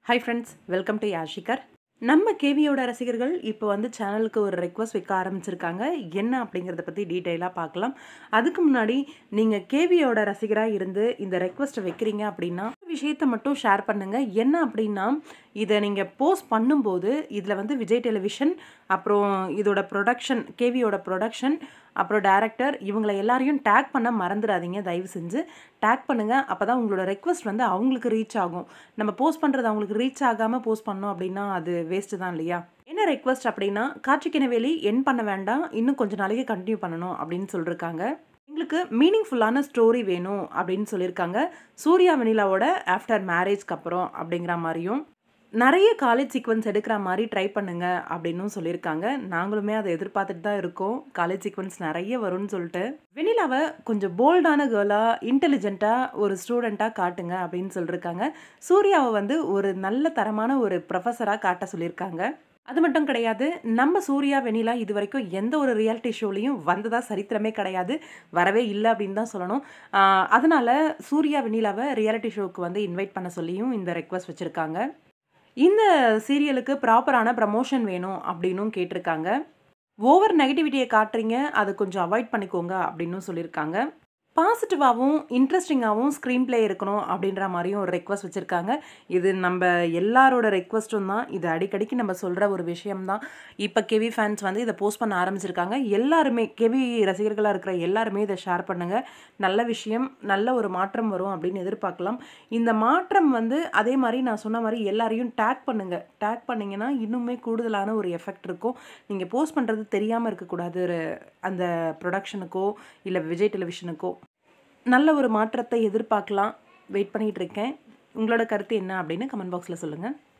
high friends welcome to யாஷிகர் நம்ம கேவியோட ரசிகர்கள் இப்போ வந்து சேனலுக்கு ஒரு ரெக்வஸ்ட் வைக்க ஆரம்பிச்சிருக்காங்க என்ன அப்படிங்கிறத பற்றி டீட்டெயிலாக பார்க்கலாம் அதுக்கு முன்னாடி நீங்கள் கேவியோட ரசிகராக இருந்து இந்த ரெக்வஸ்ட்டை வைக்கிறீங்க அப்படின்னா விஷயத்தை மட்டும் ஷேர் பண்ணுங்கள் என்ன அப்படின்னா இதை நீங்கள் போஸ்ட் பண்ணும்போது இதில் வந்து விஜய் டெலிவிஷன் அப்புறம் இதோட ப்ரொடக்ஷன் கேவியோட ப்ரொடக்ஷன் அப்புறம் டேரக்டர் இவங்களை எல்லாரையும் டேக் பண்ண மறந்துடாதீங்க தயவு செஞ்சு டேக் பண்ணுங்கள் அப்போ தான் உங்களோட ரெக்வஸ்ட் வந்து அவங்களுக்கு ரீச் ஆகும் நம்ம போஸ்ட் பண்ணுறது அவங்களுக்கு ரீச் ஆகாமல் போஸ்ட் பண்ணோம் அப்படின்னா அது வேஸ்ட்டு தான் இல்லையா என்ன ரெக்வஸ்ட் அப்படின்னா காட்சிக்கினவேலி என் பண்ண வேண்டாம் இன்னும் கொஞ்சம் நாளைக்கு கண்டினியூ பண்ணணும் அப்படின்னு சொல்லியிருக்காங்க எங்களுக்கு மீனிங்ஃபுல்லான ஸ்டோரி வேணும் அப்படின்னு சொல்லியிருக்காங்க சூர்யா வெனிலாவோட ஆஃப்டர் மேரேஜ்க்கு அப்புறம் அப்படிங்கிற மாதிரியும் நிறைய காலேஜ் சீக்வன்ஸ் எடுக்கிற மாதிரி ட்ரை பண்ணுங்க அப்படின்னும் சொல்லியிருக்காங்க நாங்களுமே அதை எதிர்பார்த்துட்டு தான் இருக்கோம் காலேஜ் சீக்வன்ஸ் நிறைய வரும்னு சொல்லிட்டு வெனிலாவை கொஞ்சம் போல்டான கேர்ளாக இன்டெலிஜென்ட்டாக ஒரு ஸ்டூடெண்ட்டாக காட்டுங்க அப்படின்னு சொல்லியிருக்காங்க சூர்யாவை வந்து ஒரு நல்ல தரமான ஒரு ப்ரொஃபஸராக காட்ட சொல்லியிருக்காங்க அது மட்டும் கிடையாது நம்ம சூர்யா வெனிலா இது வரைக்கும் எந்த ஒரு ரியாலிட்டி ஷோலையும் வந்ததா சரித்திரமே கிடையாது வரவே இல்லை அப்படின்னு தான் சொல்லணும் அதனால் சூர்யா வெனிலாவை ரியாலிட்டி ஷோவுக்கு வந்து இன்வைட் பண்ண சொல்லியும் இந்த ரெக்வஸ்ட் வச்சுருக்காங்க இந்த சீரியலுக்கு ப்ராப்பரான ப்ரமோஷன் வேணும் அப்படின்னும் கேட்டிருக்காங்க ஓவர் நெகட்டிவிட்டியை காட்டுறீங்க அதை கொஞ்சம் அவாய்ட் பண்ணிக்கோங்க அப்படின்னும் சொல்லியிருக்காங்க பாசிட்டிவாகவும் இன்ட்ரெஸ்டிங்காகவும் ஸ்க்ரீன் ப்ளே இருக்கணும் அப்படின்ற மாதிரியும் ஒரு ரெக்வஸ்ட் வச்சுருக்காங்க இது நம்ம எல்லாரோட ரெக்வஸ்ட்டும் தான் இது அடிக்கடிக்கு நம்ம சொல்கிற ஒரு விஷயம்தான் இப்போ கெவி ஃபேன்ஸ் வந்து இதை போஸ்ட் பண்ண ஆரம்பிச்சிருக்காங்க எல்லாருமே கெவி ரசிகர்களாக இருக்கிற எல்லாருமே இதை ஷேர் பண்ணுங்கள் நல்ல விஷயம் நல்ல ஒரு மாற்றம் வரும் அப்படின்னு எதிர்பார்க்கலாம் இந்த மாற்றம் வந்து அதே மாதிரி நான் சொன்ன மாதிரி எல்லாரையும் டேக் பண்ணுங்கள் டேக் பண்ணிங்கன்னா இன்னுமே கூடுதலான ஒரு எஃபெக்ட் இருக்கும் நீங்கள் போஸ்ட் பண்ணுறது தெரியாமல் இருக்கக்கூடாது அந்த ப்ரொடக்ஷனுக்கோ இல்லை விஜய் டெலிவிஷனுக்கோ நல்ல ஒரு மாற்றத்தை எதிர்பார்க்கலாம் வெயிட் பண்ணிகிட்டு இருக்கேன் உங்களோட கருத்து என்ன அப்படின்னு கமெண்ட் பாக்ஸில் சொல்லுங்கள்